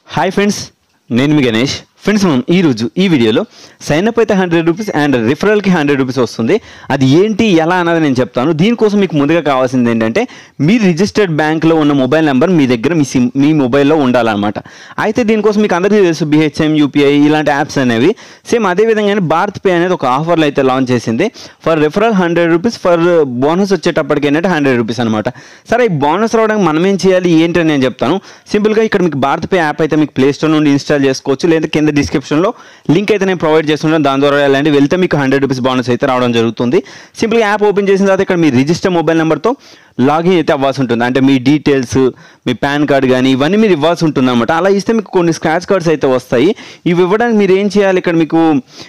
hi friends నేను మీ Ganesh friends మనం ఈరోజు ఈ వీడియోలో సైన్ అప్ అయితే హండ్రెడ్ రూపీస్ అండ్ రిఫరల్కి హండ్రెడ్ రూపీస్ వస్తుంది అది ఏంటి ఎలా అన్నది నేను చెప్తాను దీనికోసం మీకు ముందుగా కావాల్సింది ఏంటంటే మీ రిజిస్టర్డ్ బ్యాంక్లో ఉన్న మొబైల్ నెంబర్ మీ దగ్గర మీ సిమ్ మీ మొబైల్లో ఉండాలన్నమాట అయితే దీనికోసం మీకు అందరికీ తెలుసు బిహెచ్ఎం యూపీఐ ఇలాంటి యాప్స్ అనేవి సేమ్ అదే విధంగానే భారత్ పే అనేది ఒక ఆఫర్లో అయితే లాంచ్ చేసింది for referral hundred rupees for bonus వచ్చేటప్పటికి ఏంటంటే హండ్రెడ్ రూపీస్ అనమాట సరే ఈ బోనస్ రావడానికి మనం ఏం చేయాలి ఏంటి అని నేను చెప్తాను సింపుల్గా ఇక్కడ మీకు భారత్ పే యాప్ అయితే మీకు ప్లే స్టోర్ నుండి ఇన్స్టాల్ చేసుకోవచ్చు లేదా కింద డిస్క్రిప్షన్లో లింక్ అయితే నేను ప్రొవైడ్ చేస్తున్నాను దాని ద్వారా వెళ్ళండి వెళ్తే మీకు హండ్రెడ్ రూపీస్ బోనస్ అయితే రావడం జరుగుతుంది సింపుల్గా యాప్ ఓపెన్ చేసిన తర్వాత ఇక్కడ మీ రిజిస్టర్ మొబైల్ నెంబర్తో లాగిన్ అయితే అవ్వాల్సి ఉంటుంది అంటే మీ డీటెయిల్స్ మీ పాన్ కార్డ్ కానీ ఇవన్నీ మీరు ఇవ్వాల్సి ఉంటుంది అనమాట అలా ఇస్తే మీకు కొన్ని స్క్రాచ్ కార్డ్స్ అయితే వస్తాయి ఇవి ఇవ్వడానికి మీరు ఏం చేయాలి ఇక్కడ మీకు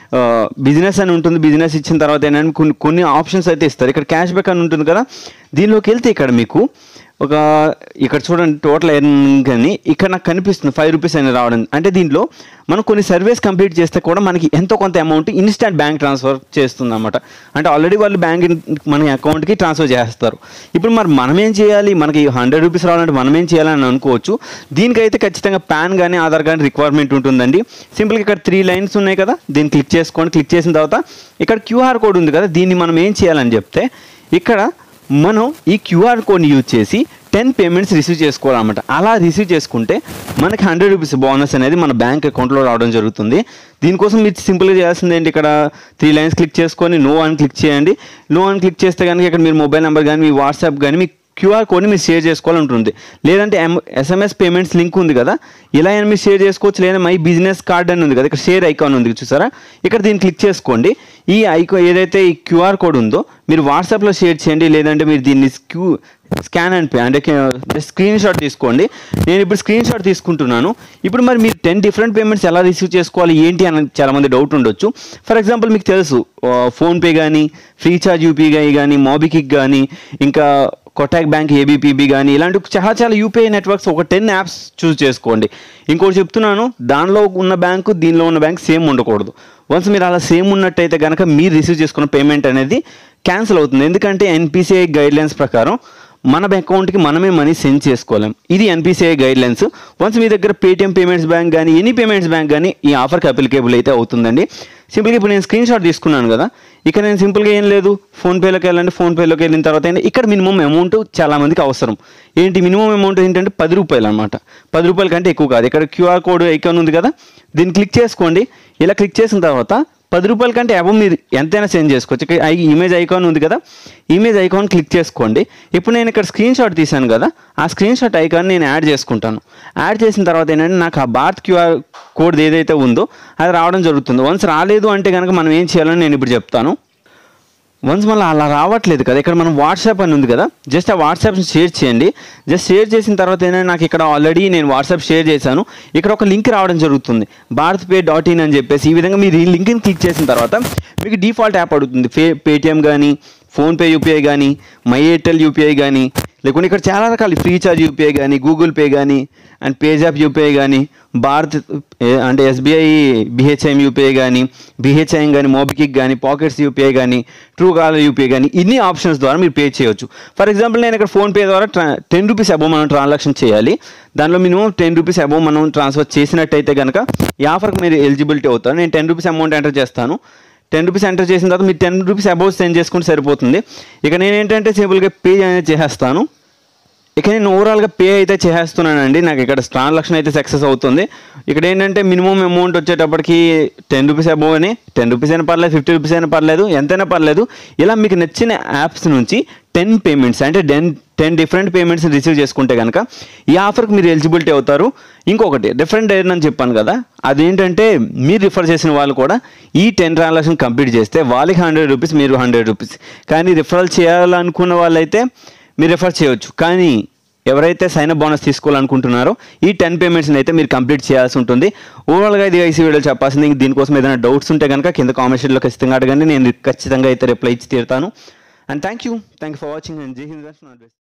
బిజినెస్ అని ఉంటుంది బిజినెస్ ఇచ్చిన తర్వాత ఏంటంటే కొన్ని కొన్ని ఆప్షన్స్ అయితే ఇస్తారు ఇక్కడ క్యాష్ బ్యాక్ అని ఉంటుంది కదా దీనిలోకి వెళ్తే ఇక్కడ మీకు ఒక ఇక్కడ చూడండి టోటల్ ఎర్నింగ్ అని ఇక్కడ నాకు కనిపిస్తుంది ఫైవ్ రూపీస్ అని రావడం అంటే దీంట్లో మనం కొన్ని సర్వీస్ కంప్లీట్ చేస్తే కూడా మనకి ఎంతో కొంత అమౌంట్ ఇన్స్టెంట్ బ్యాంక్ ట్రాన్స్ఫర్ చేస్తుంది అనమాట అంటే ఆల్రెడీ వాళ్ళు బ్యాంక్ మన అకౌంట్కి ట్రాన్స్ఫర్ చేస్తారు ఇప్పుడు మరి మనం ఏం చేయాలి మనకి హండ్రెడ్ రూపీస్ రావాలంటే మనం ఏం చేయాలని అనుకోవచ్చు దీనికైతే ఖచ్చితంగా పాన్ కానీ ఆధార్ కార్డు రిక్వైర్మెంట్ ఉంటుందండి సింపుల్గా ఇక్కడ త్రీ లైన్స్ ఉన్నాయి కదా దీన్ని క్లిక్ చేసుకోండి క్లిక్ చేసిన తర్వాత ఇక్కడ క్యూఆర్ కోడ్ ఉంది కదా దీన్ని మనం ఏం చేయాలని చెప్తే ఇక్కడ మనం ఈ క్యూఆర్ కోడ్ని యూజ్ చేసి టెన్ పేమెంట్స్ రిసీవ్ చేసుకోవాలన్నమాట అలా రిసీవ్ చేసుకుంటే మనకి హండ్రెడ్ రూపీస్ బోనస్ అనేది మన బ్యాంక్ అకౌంట్లో రావడం జరుగుతుంది దీనికోసం మీరు సింపుల్గా చేయాల్సింది ఏంటి ఇక్కడ త్రీ లైన్స్ క్లిక్ చేసుకొని నో అని క్లిక్ చేయండి నో అని క్లిక్ చేస్తే కనుక ఇక్కడ మీరు మొబైల్ నెంబర్ కానీ మీ వాట్సాప్ కానీ మీ క్యూఆర్ కోడ్ని మీరు షేర్ చేసుకోవాలి ఉంటుంది లేదంటే ఎం ఎస్ఎంఎస్ పేమెంట్స్ లింక్ ఉంది కదా ఇలా అయినా మీరు షేర్ చేసుకోవచ్చు లేదా మై బిజినెస్ కార్డ్ అని ఉంది కదా ఇక్కడ షేర్ ఐకాన్ ఉంది చూసారా ఇక్కడ దీన్ని క్లిక్ చేసుకోండి ఈ ఐకో ఏదైతే ఈ క్యూఆర్ కోడ్ ఉందో మీరు వాట్సాప్లో షేర్ చేయండి లేదంటే మీరు దీన్ని క్యూ స్కాన్ అండ్ పే అంటే స్క్రీన్ షాట్ తీసుకోండి నేను ఇప్పుడు స్క్రీన్ షాట్ తీసుకుంటున్నాను ఇప్పుడు మరి మీరు టెన్ డిఫరెంట్ పేమెంట్స్ ఎలా రిసీవ్ చేసుకోవాలి ఏంటి అని చాలామంది డౌట్ ఉండొచ్చు ఫర్ ఎగ్జాంపుల్ మీకు తెలుసు ఫోన్పే కానీ ఫ్రీచార్జ్ యూపీఐ కానీ మోబికిక్ కానీ ఇంకా కొటాక్ బ్యాంక్ ఏబీపీబీ కానీ ఇలాంటి చాలా చాలా యూపీఐ నెట్వర్క్స్ ఒక టెన్ యాప్స్ చూస్ చేసుకోండి ఇంకోటి చెప్తున్నాను దానిలో ఉన్న బ్యాంకు దీనిలో ఉన్న బ్యాంక్ సేమ్ ఉండకూడదు వన్స్ మీరు అలా సేమ్ ఉన్నట్టయితే కనుక మీరు రిసీవ్ చేసుకున్న పేమెంట్ అనేది క్యాన్సిల్ అవుతుంది ఎందుకంటే ఎన్పిసిఐ గైడ్లైన్స్ ప్రకారం మన అకౌంట్కి మనమే మనీ సెండ్ చేసుకోలేం ఇది ఎన్పిసిఐ గైడ్లైన్స్ వన్స్ మీ దగ్గర పేటిఎం పేమెంట్స్ బ్యాంక్ కానీ ఎనీ పేమెంట్స్ బ్యాంక్ కానీ ఈ ఆఫర్కి అప్లికేబుల్ అయితే అవుతుందండి సింపుల్గా ఇప్పుడు నేను స్క్రీన్ షాట్ తీసుకున్నాను కదా ఇక్కడ నేను సింపుల్గా ఏం లేదు ఫోన్పేలోకి వెళ్ళండి ఫోన్పేలోకి వెళ్ళిన తర్వాత ఏంటి ఇక్కడ మినిమం అమౌంట్ చాలా మందికి అవసరం ఏంటి మినిమం అమౌంట్ ఏంటంటే పది రూపాయలు అనమాట పది రూపాయల కంటే ఎక్కువ కాదు ఇక్కడ క్యూఆర్ కోడ్ ఐకాన్ ఉంది కదా దీన్ని క్లిక్ చేసుకోండి ఇలా క్లిక్ చేసిన తర్వాత పది రూపాయల కంటే అబవ్ మీరు ఎంతైనా సెండ్ చేసుకోవచ్చు ఇక్కడ ఐ ఇమేజ్ ఐకాన్ ఉంది కదా ఇమేజ్ ఐకాన్ క్లిక్ చేసుకోండి ఇప్పుడు నేను ఇక్కడ స్క్రీన్ షాట్ తీశాను కదా ఆ స్క్రీన్ షాట్ ఐకాన్ నేను యాడ్ చేసుకుంటాను యాడ్ చేసిన తర్వాత ఏంటంటే నాకు ఆ భారత్ క్యూఆర్ కోడ్ ఏదైతే ఉందో అది రావడం జరుగుతుంది వన్స్ రాలేదు అంటే కనుక మనం ఏం చేయాలని నేను ఇప్పుడు చెప్తాను వన్స్ మళ్ళీ అలా రావట్లేదు కదా ఇక్కడ మనం వాట్సాప్ అని ఉంది కదా జస్ట్ ఆ వాట్సాప్ని షేర్ చేయండి జస్ట్ షేర్ చేసిన తర్వాత ఏంటంటే నాకు ఇక్కడ ఆల్రెడీ నేను వాట్సాప్ షేర్ చేశాను ఇక్కడ ఒక లింక్ రావడం జరుగుతుంది భారత్ పే డాట్ ఇన్ అని చెప్పేసి ఈ విధంగా మీరు ఈ లింక్ని క్లిక్ చేసిన తర్వాత మీకు డిఫాల్ట్ యాప్ అడుగుతుంది పే పేటిఎం కానీ ఫోన్పే యూపీఐ కానీ మై ఎయిర్టెల్ యూపీఐ కానీ లేకుంటే ఇక్కడ చాలా రకాల ఫ్రీచార్జ్ యూపీఐ కానీ గూగుల్ పే కానీ అండ్ పేజాప్ యూపీఐ కానీ భారత్ ఏ- అంటే ఎస్బీఐ బిహెచ్ఐఎం యూపీఐ కానీ బిహెచ్ఐఎం కానీ మోబికిక్ కానీ పాకెట్స్ యూపీఐ కానీ ట్రూ కాలర్ యూపీఐ కానీ ఇన్ని ఆప్షన్స్ ద్వారా మీరు పే చేయొచ్చు ఫర్ ఎగ్జాంపుల్ నేను ఇక్కడ ఫోన్పే ద్వారా ట్రా టెన్ రూపీస్ అబౌవ్ మనం ట్రాన్సాక్షన్ చేయాలి దానిలో మినిమం టెన్ రూపీస్ అబౌవ్ మనం ట్రాన్స్ఫర్ చేసినట్టయితే కనుక ఈ ఆఫర్కి మీరు ఎలిజిబిలిటీ అవుతారు నేను టెన్ రూపీస్ అమౌంట్ ఎంటర్ చేస్తాను టెన్ రూపీస్ ఎంటర్ చేసిన తర్వాత మీరు టెన్ రూపీస్ అబౌవ్ సెండ్ చేసుకుంటే సరిపోతుంది ఇక నేను ఏంటంటే సింపుల్గా పే అనేది చేసేస్తాను ఇక నేను ఓవరాల్గా పే అయితే చేసేస్తున్నానండి నాకు ఇక్కడ ట్రాన్సాక్షన్ అయితే సక్సెస్ అవుతుంది ఇక్కడ ఏంటంటే మినిమం అమౌంట్ వచ్చేటప్పటికి టెన్ రూపీస్ అబోవ్ అని టెన్ రూపీస్ అయినా పర్లేదు ఫిఫ్టీ రూపీస్ అయినా పర్లేదు ఎంతైనా పర్లేదు ఇలా మీకు నచ్చిన యాప్స్ నుంచి టెన్ పేమెంట్స్ అంటే ten ten different payments receive చేసుకుంటే కనుక ఈ ఆఫర్కి మీరు ఎలిజిబిలిటీ అవుతారు ఇంకొకటి డిఫరెంట్ ఎయిర్ అని చెప్పాను కదా అదేంటంటే మీరు రిఫర్ చేసిన వాళ్ళు కూడా ఈ టెన్ ట్రాన్సాక్షన్ కంప్లీట్ చేస్తే వాళ్ళకి హండ్రెడ్ రూపీస్ మీరు హండ్రెడ్ రూపీస్ కానీ రిఫరల్ చేయాలనుకున్న వాళ్ళైతే మీరు రిఫర్ చేయొచ్చు కానీ ఎవరైతే సైన్ అప్ బోనస్ తీసుకోవాలనుకుంటున్నారో ఈ టెన్ పేమెంట్స్ని అయితే మీరు కంప్లీట్ చేయాల్సి ఉంటుంది ఓవరాల్గా ఇది ఐసీ వీడియో చెప్పాల్సింది ఇంక దీనికోసం ఏదైనా డౌట్స్ ఉంటే కనుక కింద కామెంట్ షెడ్లో ఖచ్చితంగా అడగండి నేను ఖచ్చితంగా అయితే రిప్లై ఇచ్చి తీరుతాను and thank you thank you for watching and Jai Hind